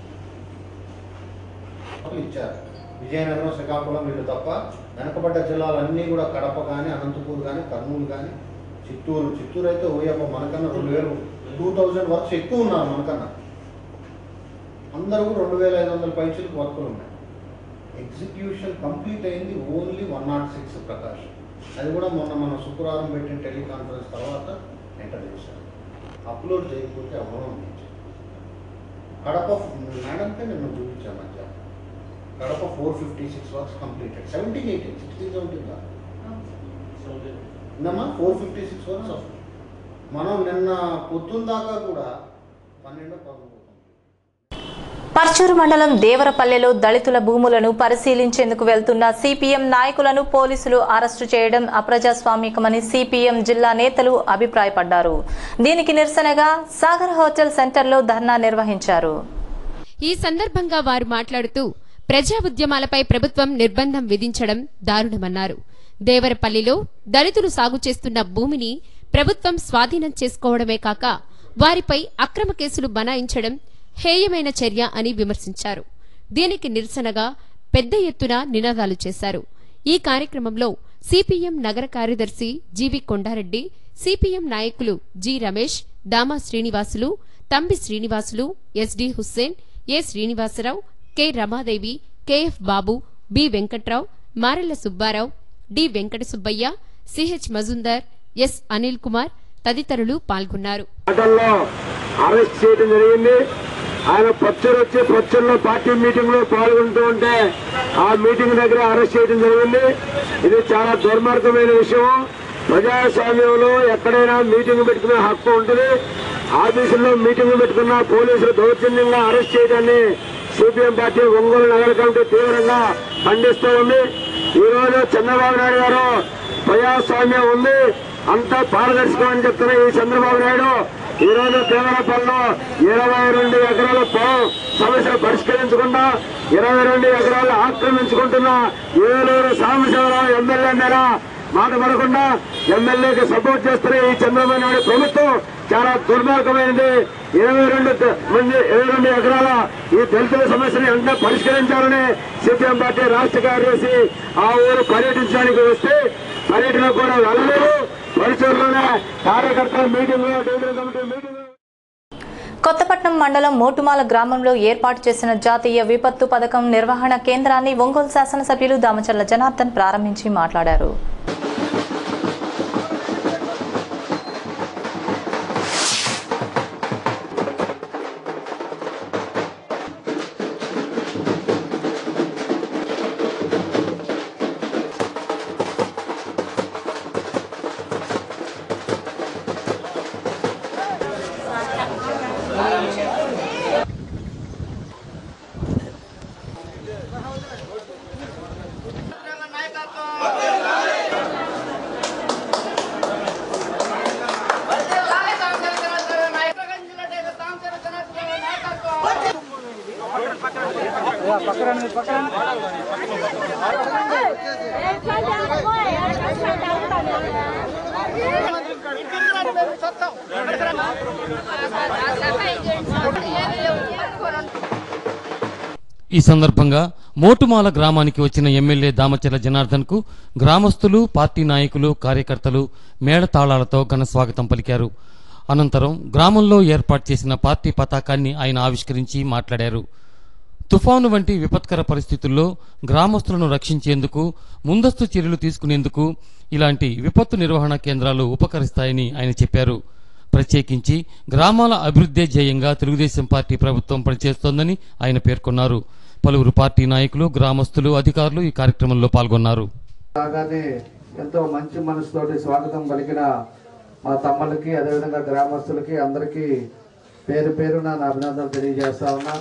పూర్గా ఇచ్చారు విజయనగరం శ్రీకాకుళం వీళ్ళు తప్ప వెనకబడ్డ జిల్లాలన్నీ కూడా కడప కానీ అనంతపూర్ కానీ కర్నూలు కానీ చిత్తూరు చిత్తూరు అయితే ఓయప్ప మనకన్నా రెండు వేలు టూ థౌజండ్ వర్క్స్ ఎక్కువ ఉన్నారు మనకన్నా అందరూ రెండు వేల ఐదు వందల పైచులకు వర్కులు ఉన్నాయి ఎగ్జిక్యూషన్ కంప్లీట్ అయింది only one not six Prakash అది కూడా మొన్న మనం శుక్రవారం పెట్టిన టెలికాన్ఫరెన్స్ తర్వాత ఎంటర్ చేశారు అప్లోడ్ చేయకపోతే అవ్వడం కడప మేడంకే నేను చూపించాను మధ్య Kadapa four fifty six works completed seventeen eighteen sixteen seventeen కాదు ఇందమ్మా ఫోర్ ఫిఫ్టీ సిక్స్ వర్క్స్ వస్తుంది మనం నిన్న పొద్దున్న దాకా కూడా పన్నెండు పదమూడు పర్చూరు మండలం దేవరపల్లెలో దళితుల భూములను పరిశీలించేందుకు వెళ్తున్న సిపిఎం నాయకులను పోలీసులు అరెస్టు చేయడం అప్రజాస్వామికమని సిపిఎం జిల్లా నేతలు అభిప్రాయపడ్డారు దీనికి నిరసనగా సాగర్ హోటల్ సెంటర్లో ధర్నా నిర్వహించారు ఈ సందర్భంగా వారు మాట్లాడుతూ ప్రజా ఉద్యమాలపై ప్రభుత్వం నిర్బంధం విధించడం దారుణమన్నారు దేవరపల్లిలో దళితులు సాగు చేస్తున్న భూమిని ప్రభుత్వం స్వాధీనం చేసుకోవడమే కాక వారిపై అక్రమ కేసులు బనాయించడం హేయమైన చర్య అని విమర్శించారు దీనికి నిరసనగా పెద్ద ఎత్తున నినాదాలు చేశారు ఈ కార్యక్రమంలో సిపిఎం నగర కార్యదర్శి జీవి కొండారెడ్డి సిపిఎం నాయకులు G Ramesh Dama Srinivasulu Thambi Srinivasulu SD Hussain A Srinivasarao K Ramadevi KF Babu B Venkatrao Marella Subbarao D Venkata Subbaiah CH Majumdar S Anil Kumar తదితరులు పాల్గొన్నారు ఆటల్లో అరెస్ట్ చేయడం జరిగింది ఆయన పచ్చరు వచ్చి పచ్చల్లో పార్టీ మీటింగ్ లో పాల్గొంటూ ఉంటే ఆ మీటింగ్ దగ్గర అరెస్ట్ చేయడం జరిగింది ఇది చాలా దుర్మార్గమైన విషయం ప్రజాస్వామ్యంలో ఎక్కడైనా మీటింగ్ పెట్టుకునే హక్కు ఉంటుంది ఆఫీసుల్లో మీటింగ్ పెట్టుకున్న పోలీసులు దౌర్జన్యంగా అరెస్ట్ చేయడాన్ని సిపిఎం పార్టీ ఒంగోలు నగర కమిటీ తీవ్రంగా ఖండిస్తూ ఉంది ఈ రోజు చంద్రబాబు నాయుడు గారు ప్రజాస్వామ్యం ఉంది అంతా పారదర్శకం అని చెప్తున్న ఈ చంద్రబాబు నాయుడు ఈ రోజు దేవరపల్లిలో ఇరవై రెండు ఎకరాల పొలం సమస్యలు పరిష్కరించకుండా ఇరవై రెండు ఎకరాలు ఆక్రమించుకుంటున్న ఏలూరు సాంబశివరావు ఎమ్మెల్యే మేర మాట పడకుండా ఎమ్మెల్యేకి సపోర్ట్ చేస్తున్న ఈ చంద్రబాబు నాయుడు ప్రభుత్వం చాలా దుర్మార్గమైనది ఇరవై రెండు ద- మంది ఇరవై రెండు ఎకరాల ఈ దళితుల సమస్యని వెంటనే పరిష్కరించాలని సిపిఎం పార్టీ రాష్ట్ర కార్యదర్శి ఆ ఊరు పర్యటించడానికి వస్తే పర్యటన కూడా వెళ్ళలేదు పరిసరలోనే కార్యకర్తల meeting division committee meeting Kothapatnam మండలం మోటుమాల గ్రామంలో ఏర్పాటు చేసిన జాతీయ విపత్తు పథకం నిర్వహణ కేంద్రాన్ని ఒంగోలు శాసనసభ్యులు దామచర్ల జనార్దన్ ప్రారంభించి మాట్లాడారు ఈ సందర్భంగా మోటుమాల గ్రామానికి వచ్చిన ఎమ్మెల్యే దామచర్ల జనార్దన్ కు గ్రామస్తులు పార్టీ నాయకులు కార్యకర్తలు మేళతాళాలతో ఘన స్వాగతం పలికారు అనంతరం గ్రామంలో ఏర్పాటు చేసిన పార్టీ పతాకాన్ని ఆయన ఆవిష్కరించి మాట్లాడారు తుఫాను వంటి విపత్కర పరిస్థితుల్లో గ్రామస్తులను రక్షించేందుకు ముందస్తు చర్యలు తీసుకునేందుకు ఇలాంటి విపత్తు నిర్వహణ కేంద్రాలు ఉపకరిస్తాయని ఆయన చెప్పారు ప్రత్యేకించి గ్రామాల అభివృద్ధే ధ్యేయంగా తెలుగుదేశం పార్టీ ప్రభుత్వం పనిచేస్తోందని ఆయన పేర్కొన్నారు పలువురు పార్టీ నాయకులు గ్రామస్తులు అధికారులు ఈ కార్యక్రమంలో పాల్గొన్నారు రాగానే ఎంతో మంచి మనసుతోటి స్వాగతం పలికిన మా తమ్ములకి అదేవిధంగా గ్రామస్తులకి అందరికీ పేరు పేరున నా అభినందనలు తెలియజేస్తా ఉన్నా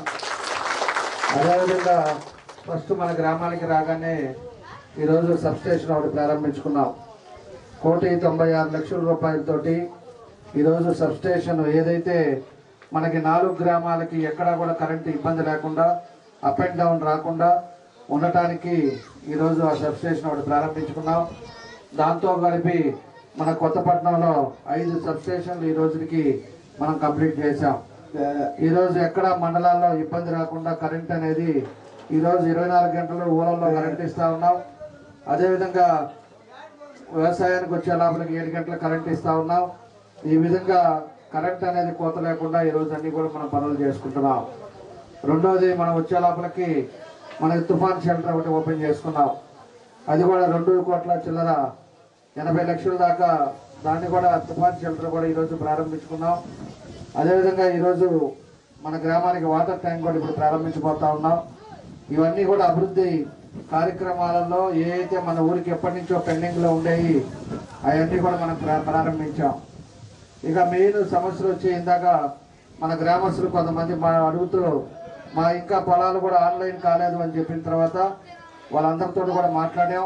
అదేవిధంగా ఫస్ట్ మన గ్రామానికి రాగానే ఈరోజు సబ్ స్టేషన్ ఒకటి ప్రారంభించుకున్నాం కోటి తొంభై ఆరు లక్షల రూపాయలతోటి ఈరోజు సబ్ స్టేషన్ ఏదైతే మనకి నాలుగు గ్రామాలకి ఎక్కడా కూడా కరెంటు ఇబ్బంది లేకుండా అప్ అండ్ డౌన్ రాకుండా ఉండటానికి ఈరోజు ఆ సబ్ స్టేషన్ ఒకటి ప్రారంభించుకున్నాం దాంతో కలిపి మన కొత్తపట్నంలో ఐదు సబ్ స్టేషన్లు ఈ రోజుకి మనం కంప్లీట్ చేశాం ఈరోజు ఎక్కడ మండలాల్లో ఇబ్బంది రాకుండా కరెంట్ అనేది ఈరోజు ఇరవై నాలుగు గంటలు ఊళ్ళల్లో కరెంట్ ఇస్తా ఉన్నాం అదేవిధంగా వ్యవసాయానికి వచ్చే లోపలికి ఏడు గంటల కరెంట్ ఇస్తా ఉన్నాం ఈ విధంగా కరెంట్ అనేది కోత లేకుండా ఈ రోజు అన్ని కూడా మనం పనులు చేసుకుంటున్నాం రెండోది మనం వచ్చే లోపలికి మనకి తుఫాన్ షెల్టర్ ఒకటి ఓపెన్ చేసుకున్నాం అది కూడా రెండు కోట్ల చిల్లర ఎనభై లక్షల దాకా దాన్ని కూడా తుఫాన్ షెల్టర్ కూడా ఈరోజు ప్రారంభించుకున్నాం అదేవిధంగా ఈరోజు మన గ్రామానికి వాటర్ ట్యాంక్ కూడా ఇప్పుడు ప్రారంభించబోతా ఉన్నాం ఇవన్నీ కూడా అభివృద్ధి కార్యక్రమాలలో ఏ అయితే మన ఊరికి ఎప్పటి నుంచో పెండింగ్ లో ఉండేవి అవన్నీ కూడా మనం ప్రా- ప్రారంభించాం ఇక మెయిన్ సమస్యలు వచ్చి ఇందాక మన గ్రామస్తులు కొంతమంది మా అడుగుతూ మా ఇంకా పొలాలు కూడా ఆన్లైన్ కాలేదు అని చెప్పిన తర్వాత వాళ్ళందరితో కూడా మాట్లాడాం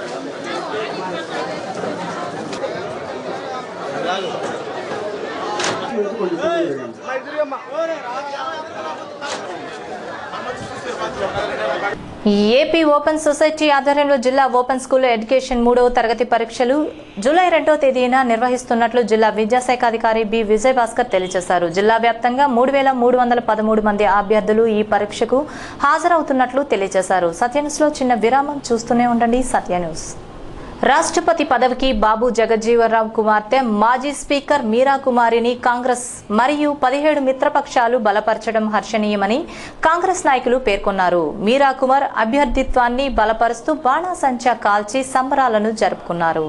ఏపీ ఓపెన్ సొసైటీ ఆధ్వర్యంలో జిల్లా ఓపెన్ స్కూల్ ఎడ్యుకేషన్ మూడవ తరగతి పరీక్షలు జూలై రెండో తేదీన నిర్వహిస్తున్నట్లు జిల్లా విద్యాశాఖ అధికారి బి విజయభాస్కర్ తెలియజేశారు జిల్లా వ్యాప్తంగా మూడు వేల మూడు వందల పదమూడు మంది అభ్యర్థులు ఈ పరీక్షకు హాజరవుతున్నట్లు తెలియజేశారు సత్యన్యూస్లో చిన్న విరామం చూస్తూనే ఉండండి సత్య న్యూస్ రాష్ట్రపతి పదవికి బాబు జగజ్జీవనరావు కుమార్తె మాజీ స్పీకర్ మీరా కుమారిని కాంగ్రెస్ మరియు పదిహేడు మిత్రపక్షాలు బలపరచడం హర్షణీయమని కాంగ్రెస్ నాయకులు పేర్కొన్నారు మీరా కుమార్ అభ్యర్థిత్వాన్ని బలపరుస్తూ బాణాసంచా కాల్చి సంబరాలను జరుపుకున్నారు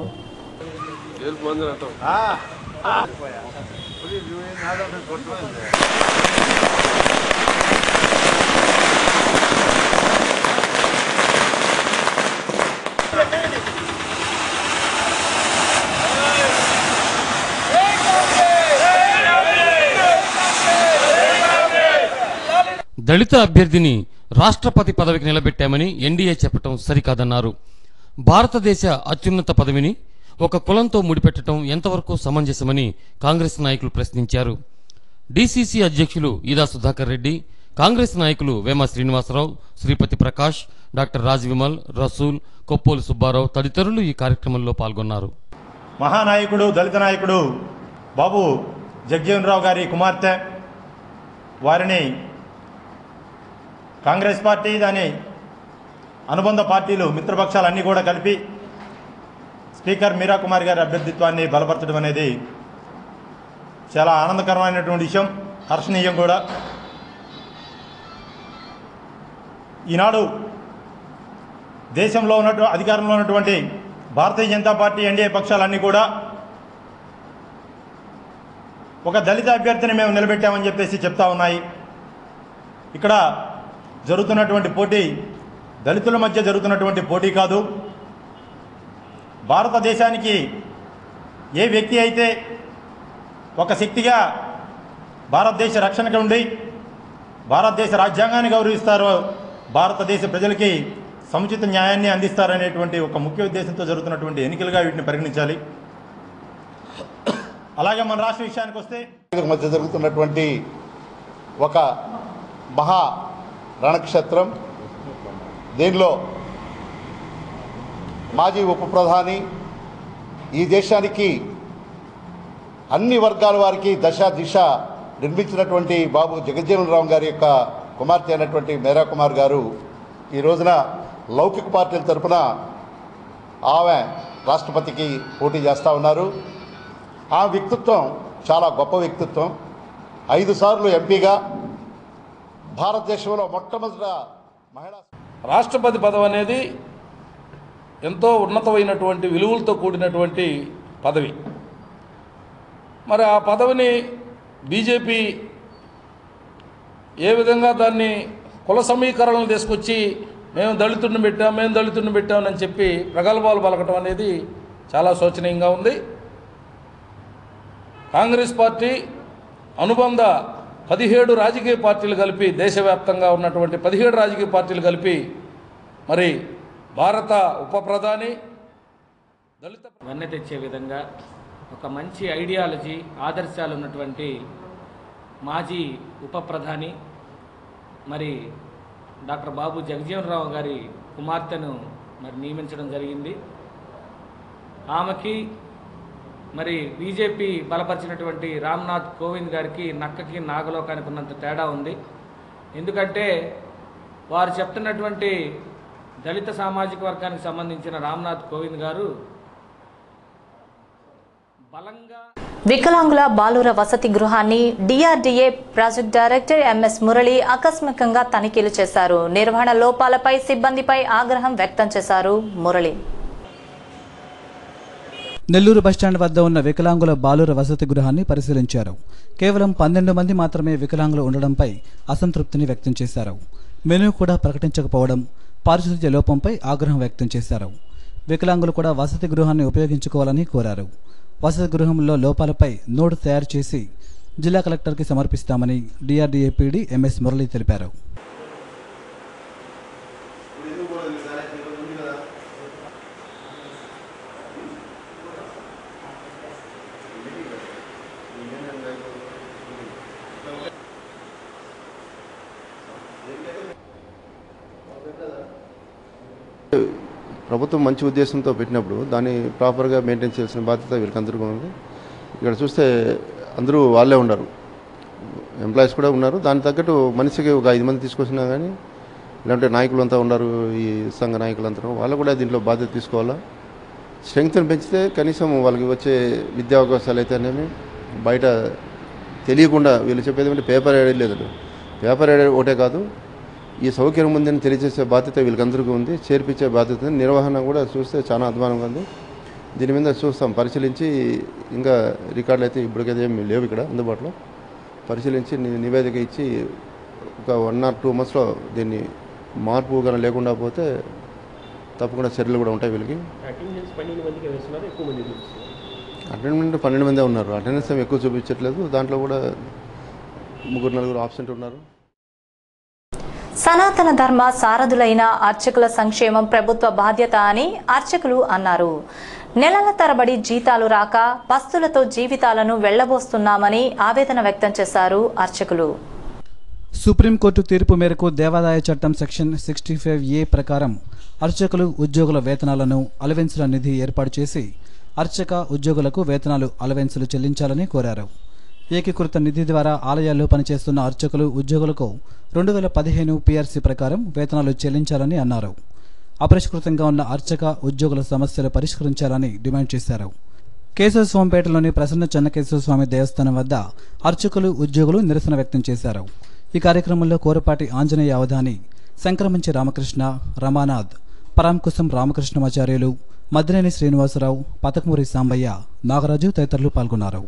దళిత అభ్యర్థిని రాష్ట్రపతి పదవికి నిలబెట్టామని ఎన్డీఏ చెప్పటం సరికాదన్నారు భారతదేశ అత్యున్నత పదవిని ఒక కులంతో ముడిపెట్టడం ఎంతవరకు సమంజసమని కాంగ్రెస్ నాయకులు ప్రశ్నించారు డీసీసీ అధ్యక్షులు ఈదా సుధాకర్ రెడ్డి కాంగ్రెస్ నాయకులు వేమ శ్రీనివాసరావు శ్రీపతి ప్రకాష్ డాక్టర్ రాజ్ విమల్ రసూల్ కొప్పోలు సుబ్బారావు తదితరులు ఈ కార్యక్రమంలో పాల్గొన్నారు మహానాయకుడు దళిత నాయకుడు బాబు జగ్జీవన్ రావు గారి కుమార్తె వారిని కాంగ్రెస్ పార్టీ దాని అనుబంధ పార్టీలు మిత్రపక్షాలన్నీ కూడా కలిపి స్పీకర్ మీరా కుమార్ గారి అభ్యర్థిత్వాన్ని బలపరచడం అనేది చాలా ఆనందకరమైనటువంటి విషయం హర్షణీయం కూడా ఈనాడు దేశంలో ఉన్నట్టు అధికారంలో ఉన్నటువంటి భారతీయ జనతా పార్టీ ఎన్డీఏ పక్షాలన్నీ కూడా ఒక దళిత అభ్యర్థిని మేము నిలబెట్టామని చెప్పేసి చెప్తా ఉన్నాయి ఇక్కడ జరుగుతున్నటువంటి పోటీ దళితుల మధ్య జరుగుతున్నటువంటి పోటీ కాదు భారతదేశానికి ఏ వ్యక్తి అయితే ఒక శక్తిగా భారతదేశ రక్షణకు ఉండి భారతదేశ రాజ్యాంగాన్ని గౌరవిస్తారో భారతదేశ ప్రజలకి సముచిత న్యాయాన్ని అందిస్తారనేటువంటి ఒక ముఖ్య ఉద్దేశంతో జరుగుతున్నటువంటి ఎన్నికలుగా వీటిని పరిగణించాలి అలాగే మన రాష్ట్ర విషయానికి వస్తే మధ్య జరుగుతున్నటువంటి ఒక మహా రణక్షేత్రం దీనిలో మాజీ ఉప ప్రధాని ఈ దేశానికి అన్ని వర్గాల వారికి దశ దిశ నిర్మించినటువంటి బాబు జగజ్జీవన్ రామ్ గారి యొక్క కుమార్తె అయినటువంటి మేరా కుమార్ గారు ఈ రోజున లౌకిక పార్టీల తరపున ఆమె రాష్ట్రపతికి పోటీ చేస్తూ ఉన్నారు ఆ వ్యక్తిత్వం చాలా గొప్ప వ్యక్తిత్వం ఐదు సార్లు ఎంపీగా భారతదేశంలో మొట్టమొదట మహిళా రాష్ట్రపతి పదవి అనేది ఎంతో ఉన్నతమైనటువంటి విలువలతో కూడినటువంటి పదవి మరి ఆ పదవిని బీజేపీ ఏ విధంగా దాన్ని కుల సమీకరణలు తీసుకొచ్చి మేము దళితుడిని పెట్టాం మేము దళితుడిని పెట్టామని చెప్పి ప్రగల్భాలు పలకటం అనేది చాలా శోచనీయంగా ఉంది కాంగ్రెస్ పార్టీ అనుబంధ పదిహేడు రాజకీయ పార్టీలు కలిపి దేశవ్యాప్తంగా ఉన్నటువంటి పదిహేడు రాజకీయ పార్టీలు కలిపి మరి భారత ఉప ప్రధాని దళిత వన్నె తెచ్చే విధంగా ఒక మంచి ఐడియాలజీ ఆదర్శాలు ఉన్నటువంటి మాజీ ఉప ప్రధాని మరి డాక్టర్ బాబు జగజీవనరావు గారి కుమార్తెను మరి నియమించడం జరిగింది ఆమెకి మరి బీజేపీ బలపరిచినటువంటి రామ్నాథ్ కోవింద్ గారికి నక్కకి నాగలోకానికి ఉన్నంత తేడా ఉంది ఎందుకంటే వారు చెప్తున్నటువంటి దళిత సామాజిక వర్గానికి సంబంధించిన రామ్నాథ్ కోవింద్ గారు బలంగా వికలాంగుల బాలుర వసతి గృహాన్ని DRDA project director MS Murali ఆకస్మికంగా తనిఖీలు చేశారు నిర్వహణ లోపాలపై సిబ్బందిపై ఆగ్రహం వ్యక్తం చేశారు మురళి నెల్లూరు బస్టాండ్ వద్ద ఉన్న వికలాంగుల బాలుర వసతి గృహాన్ని పరిశీలించారు కేవలం పన్నెండు మంది మాత్రమే వికలాంగులు ఉండడంపై అసంతృప్తిని వ్యక్తం చేశారు మెనూ కూడా ప్రకటించకపోవడం పారిశుద్ధ్య లోపంపై ఆగ్రహం వ్యక్తం చేశారు వికలాంగులు కూడా వసతి గృహాన్ని ఉపయోగించుకోవాలని కోరారు వసతి గృహంలో లోపాలపై నోటు తయారు చేసి జిల్లా కలెక్టర్కి సమర్పిస్తామని డిఆర్డీఏ పీడీ ఎంఎస్ మురళి తెలిపారు ప్రభుత్వం మంచి ఉద్దేశంతో పెట్టినప్పుడు దాన్ని ప్రాపర్గా మెయింటైన్ చేయాల్సిన బాధ్యత వీళ్ళకందరికీ ఉంది ఇక్కడ చూస్తే అందరూ వాళ్ళే ఉన్నారు ఎంప్లాయీస్ కూడా ఉన్నారు దానికి తగ్గట్టు మనిషికి ఒక ఐదు మంది తీసుకొచ్చినా కానీ లేదంటే నాయకులు అంతా ఉన్నారు ఈ సంఘ నాయకులంతా వాళ్ళు కూడా దీంట్లో బాధ్యత తీసుకోవాలా స్ట్రెంగ్త్ని పెంచితే కనీసం వాళ్ళకి వచ్చే విద్యా అవకాశాలు అయితేనేమి బయట తెలియకుండా వీళ్ళు చెప్పేది ఏమంటే పేపర్ యాడ్ లేదు పేపర్ యాడ్ ఒకటే కాదు ఈ సౌకర్యం ఉందని తెలియజేసే బాధ్యత వీళ్ళకందరికీ ఉంది చేర్పించే బాధ్యత ఉంది. నిర్వహణ కూడా చూస్తే చాలా అధ్వానంగా ఉంది దీని మీద చూస్తాం పరిశీలించి ఇంకా రికార్డులు అయితే ఇప్పటికైతే ఏమి లేవు ఇక్కడ అందుబాటులో పరిశీలించి ని- నివేదిక ఇచ్చి ఒక వన్ ఆర్ టూ మంత్స్లో దీన్ని మార్పు కానీ లేకుండా పోతే తప్పకుండా చర్యలు కూడా ఉంటాయి వీళ్ళకి అటెండెన్స్ పన్నెండు మందికి వేస్తున్నారు ఎక్కువ మంది చూపిస్తున్నారు అటెండెంట్ పన్నెండు మందే ఉన్నారు అటెండెన్స్ ఏమి ఎక్కువ చూపించట్లేదు దాంట్లో కూడా ముగ్గురు నలుగురు ఆబ్సెంట్ ఉన్నారు సనాతన ధర్మ సారథులైన అర్చకుల సంక్షేమం ప్రభుత్వ బాధ్యత అని అర్చకులు అన్నారు నెలల తరబడి జీతాలు రాక పస్తులతో జీవితాలను వెళ్లబోస్తున్నామని ఆవేదన వ్యక్తం చేశారు అర్చకులు సుప్రీంకోర్టు తీర్పు మేరకు దేవాదాయ చట్టం సెక్షన్ సిక్స్టీ ఫైవ్ ఏ ప్రకారం అర్చకులు ఉద్యోగుల వేతనాలను అలవెన్సుల నిధి ఏర్పాటు చేసి అర్చక ఉద్యోగులకు వేతనాలు అలవెన్సులు చెల్లించాలని కోరారు ఏకీకృత నిధి ద్వారా ఆలయాల్లో పనిచేస్తున్న అర్చకులు ఉద్యోగులకు రెండు వేల పదిహేను పిఆర్సీ ప్రకారం వేతనాలు చెల్లించాలని అన్నారు అపరిష్కృతంగా ఉన్న అర్చక ఉద్యోగుల సమస్యలు పరిష్కరించాలని డిమాండ్ చేశారు కేశవస్వామిపేటలోని ప్రసన్న చెన్నకేశవస్వామి దేవస్థానం వద్ద అర్చకులు ఉద్యోగులు నిరసన వ్యక్తం చేశారు ఈ కార్యక్రమంలో కోరపాటి ఆంజనేయ అవధాని శంకరమంచి రామకృష్ణ రమానాథ్ పరాంకుశం రామకృష్ణమాచార్యులు మద్దినేని శ్రీనివాసరావు పతకమూరి సాంబయ్య నాగరాజు తదితరులు పాల్గొన్నారు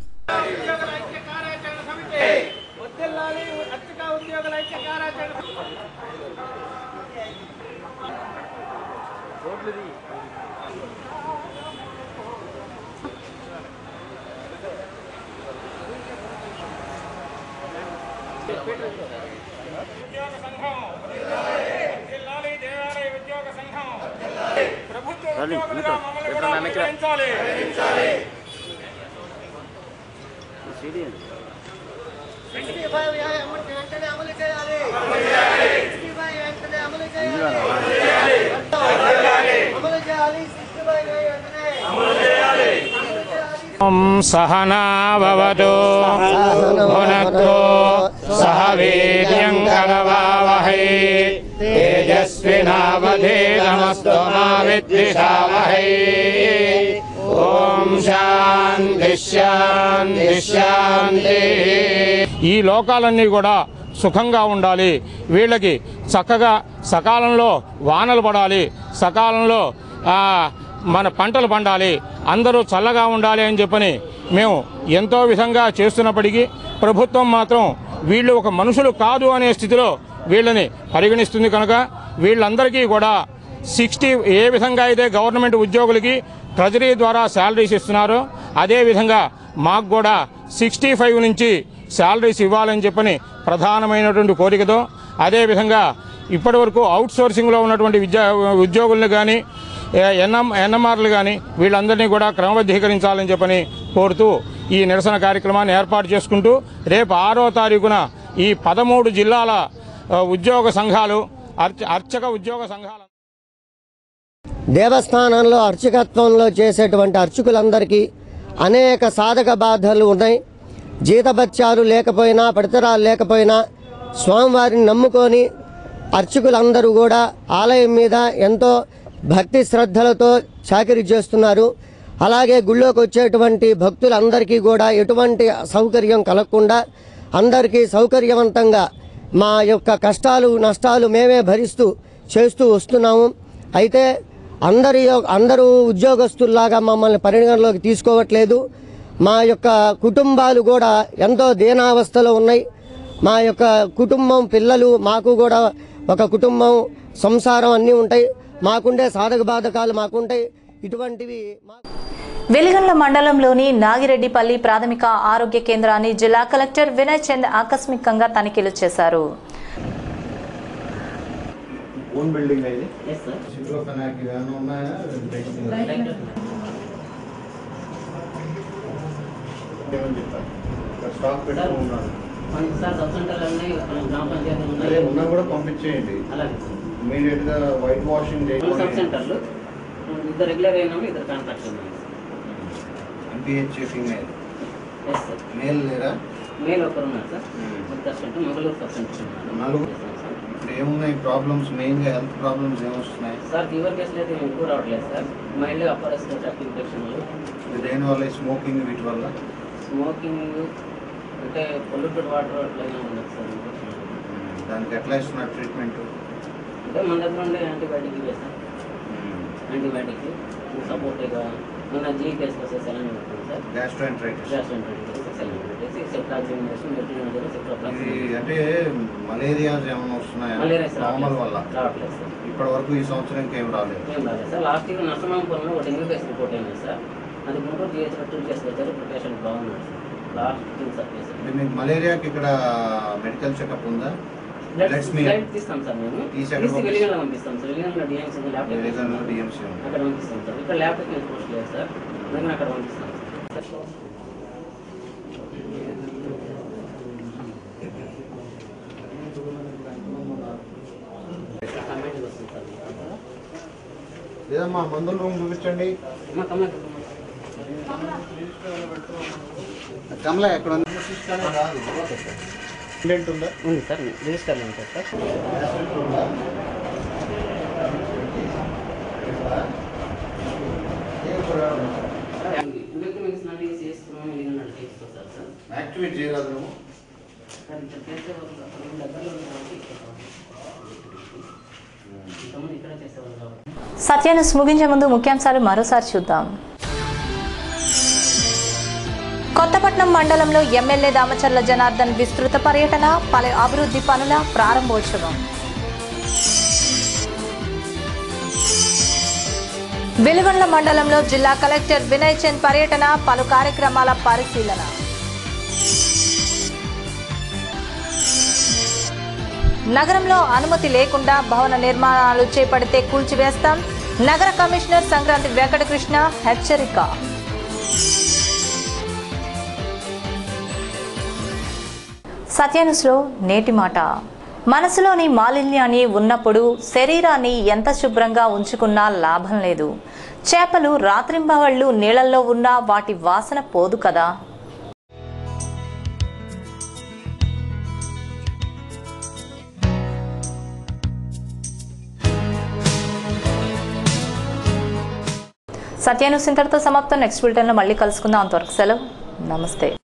ఓం సహనావతు భునక్తు సహ వీర్యం కరవావహై తేజస్వినావధీతమస్తు మా విద్విషావహై ఓం శాంతి శాంతి శాంతి ఈ లోకాలన్నీ కూడా సుఖంగా ఉండాలి వీళ్ళకి చక్కగా సకాలంలో వానలు పడాలి సకాలంలో ఆ, మన పంటలు పండాలి అందరూ చల్లగా ఉండాలి అని చెప్పని మేము ఎంతో విధంగా చేస్తున్నప్పటికీ ప్రభుత్వం మాత్రం వీళ్ళు ఒక మనుషులు కాదు అనే స్థితిలో వీళ్ళని పరిగణిస్తుంది కనుక వీళ్ళందరికీ కూడా సిక్స్టీ ఏ విధంగా అయితే గవర్నమెంట్ ఉద్యోగులకి ట్రెజరీ ద్వారా శాలరీస్ ఇస్తున్నారో అదేవిధంగా మాకు కూడా సిక్స్టీ ఫైవ్ నుంచి శాలరీస్ ఇవ్వాలని చెప్పని ప్రధానమైనటువంటి కోరికతో అదేవిధంగా ఇప్పటివరకు అవుట్ సోర్సింగ్లో ఉన్నటువంటి విద్యా ఉద్యోగులను కానీ ఎన్ఎం ఎన్ఎంఆర్లు కానీ వీళ్ళందరినీ కూడా క్రమబద్ధీకరించాలని చెప్పని కోరుతూ ఈ నిరసన కార్యక్రమాన్ని ఏర్పాటు చేసుకుంటూ రేపు ఆరో తారీఖున ఈ పదమూడు జిల్లాల ఆ, ఉద్యోగ సంఘాలు అర్చ అర్చక ఉద్యోగ సంఘాలు దేవస్థానంలో అర్చకత్వంలో చేసేటువంటి అర్చకులందరికీ అనేక సాధక బాధలు ఉన్నాయి జీతభత్యాలు లేకపోయినా పడితరాలు లేకపోయినా స్వామివారిని నమ్ముకొని అర్చకులందరూ కూడా ఆలయం మీద ఎంతో భక్తి శ్రద్ధలతో చాకరీ చేస్తున్నారు అలాగే గుళ్ళోకి వచ్చేటువంటి భక్తులందరికీ కూడా ఎటువంటి సౌకర్యం కలగకుండా అందరికీ సౌకర్యవంతంగా మా యొక్క కష్టాలు నష్టాలు మేమే భరిస్తూ చేస్తూ వస్తున్నాము అయితే అందరి యొ- అందరూ ఉద్యోగస్తుల్లాగా మమ్మల్ని పరిగణలోకి తీసుకోవట్లేదు మా యొక్క కుటుంబాలు కూడా ఎంతో దీనావస్థలో ఉన్నాయి మా యొక్క కుటుంబం పిల్లలు మాకు కూడా ఒక కుటుంబం సంసారం అన్నీ ఉంటాయి మాకుండే సాధక బాధకాలు మాకుంటాయి ఇటువంటివి మా వెలిగండ్ల మండలంలోని నాగిరెడ్డిపల్లి ప్రాథమిక ఆరోగ్య కేంద్రాన్ని జిల్లా కలెక్టర్ వినయ్ చంద్ ఆకస్మికంగా తనిఖీలు చేశారు ఓన్ బిల్డింగ్ ఇది సిక్లోఫెనాక్ ఏమైనా ఉన్నాయా ఏమని చెప్పారు ఇక్కడ స్టాక్ పెట్టుకుని ఉన్నారు అదే ఉన్నా కూడా పంపించేయండి ఇమీడియట్ గా వైట్ వాషింగ్ చేయండి ఇద్దరు రెగ్యులర్ అయినా ఇద్దరు కాంట్రాక్ట్ ఎంపీహెచ్ ఫీమేల్ మేల్ లేరా మేల్ ఒకరు ఉన్నారు సార్ ఒక పర్సెంట్ మొగలూరు పర్సెంట్ ఉన్నారు నలుగురు ఇప్పుడు ఏమున్నాయి ప్రాబ్లమ్స్ మెయిన్ గా హెల్త్ ప్రాబ్లమ్స్ ఏమొస్తున్నాయి సార్ ఫీవర్ కేసులు అయితే ఎక్కువ రావట్లేదు సార్ మైల్డ్ అప్పర్ రెస్పిరేటరీ ఇన్ఫెక్షన్లు దేని వల్ల స్మోకింగ్ వీటి వల్ల స్మోకింగ్ అంటే పొల్యూటెడ్ వాటర్ అట్లయినా ఉండదు సార్ ఇన్ఫెక్షన్ దానికి ఎట్లా ఇస్తున్నారు ట్రీట్మెంట్ అంటే మన దగ్గర ఉండే యాంటీబయాటిక్ ఇవే సార్ యాంటీబయాటిక్ సపోర్ట్గా మన జీ కేసు వస్తే సెలైన్ ఉంటుంది సార్ గ్యాస్ట్రోఎంట్రైటిస్ గ్యాస్ట్రోఎంట్రైటిస్ సెలైన్ పెట్టేసి సెప్టాక్సిమినేషన్ మెట్రినోజన్ ఇది సెప్టాక్సిమినేషన్ అంటే మలేరియాస్ ఏమైనా వస్తున్నాయా మలేరియాస్ నార్మల్ వల్ల రావట్లేదు సార్ ఇప్పటి వరకు ఈ సంవత్సరం ఇంకేం రాలేదు ఏం రాలేదు సార్ లాస్ట్ ఇయర్ నష్టమాంపురంలో ఒక డెంగ్యూ కేసు రిపోర్ట్ అయింది సార్ అది గుంటూరు జిహెచ్ ట్రీట్ చేసి వచ్చారు ఇప్పుడు పేషెంట్ బాగున్నాడు సార్ లాస్ట్ టీమ్ సార్ కేసు అంటే మీకు మలేరియాకి ఇక్కడ మెడికల్ చెకప్ ఉందా Let's me- బ్లడ్ తీస్తాం సార్ మేము తీసి ఎక్కడ తీసి వెలిగంలో పంపిస్తాం సార్ వెలిగంలో డిఎంసీ ల్యాబ్ వెలిగంలో DMC ఉంది. అక్కడ పంపిస్తాం సార్ ఇక్కడ ల్యాబ్ టెక్నిక్ పోస్ట్ లేదు సార్ అందుకని అక్కడ పంపిస్తాం సార్ కమెంట్ వస్తుంది సార్ లేదమ్మా మందుల రూమ్ చూపించండి కమల ఎక్కడ ఉంది ఇండెంట్ ఉందా ఉంది సార్ రిజిస్టర్లో ఉంటుంది సార్ ఇండక్ట్ మెడిసిన్ అంటే చేస్తున్నాం వెలిగంలో చేస్తారు సార్ యాక్టివేట్ చేయరాదు నువ్వు సార్ ఇక్కడ చేసేవాళ్ళు అక్కడ దగ్గరలో ఉంది కాబట్టి ఇక్కడ ఇంతకుముందు ఇక్కడ చేసేవాళ్ళు కాబట్టి సత్యాన్ని ముగించే ముందు ముఖ్యాంశాలు మరోసారి చూద్దాం కొత్తపట్నం మండలంలో ఎమ్మెల్యే దామచర్ల జనార్దన్ విస్తృత పర్యటన పలు అభివృద్ధి పనుల ప్రారంభోత్సవం వెలుగొండ మండలంలో జిల్లా కలెక్టర్ వినయ్ చంద్ పర్యటన పలు కార్యక్రమాల పరిశీలన నగరంలో అనుమతి లేకుండా భవన నిర్మాణాలు చేపడితే కూల్చివేస్తాం నగర కమిషనర్ సంక్రాంతి వెంకటకృష్ణ హెచ్చరిక సత్యానుస్లో నేటి మాట మనసులోని మాలిన్యాన్ని ఉన్నప్పుడు శరీరాన్ని ఎంత శుభ్రంగా ఉంచుకున్నా లాభం లేదు చేపలు రాత్రింబవళ్ళు నీళ్ళల్లో ఉన్నా వాటి వాసన పోదు కదా సత్యాను ఇంతటితో సమాప్తం నెక్స్ట్ బులెటిన్లో మళ్ళీ కలుసుకుందాం అంతవరకు సెలవు నమస్తే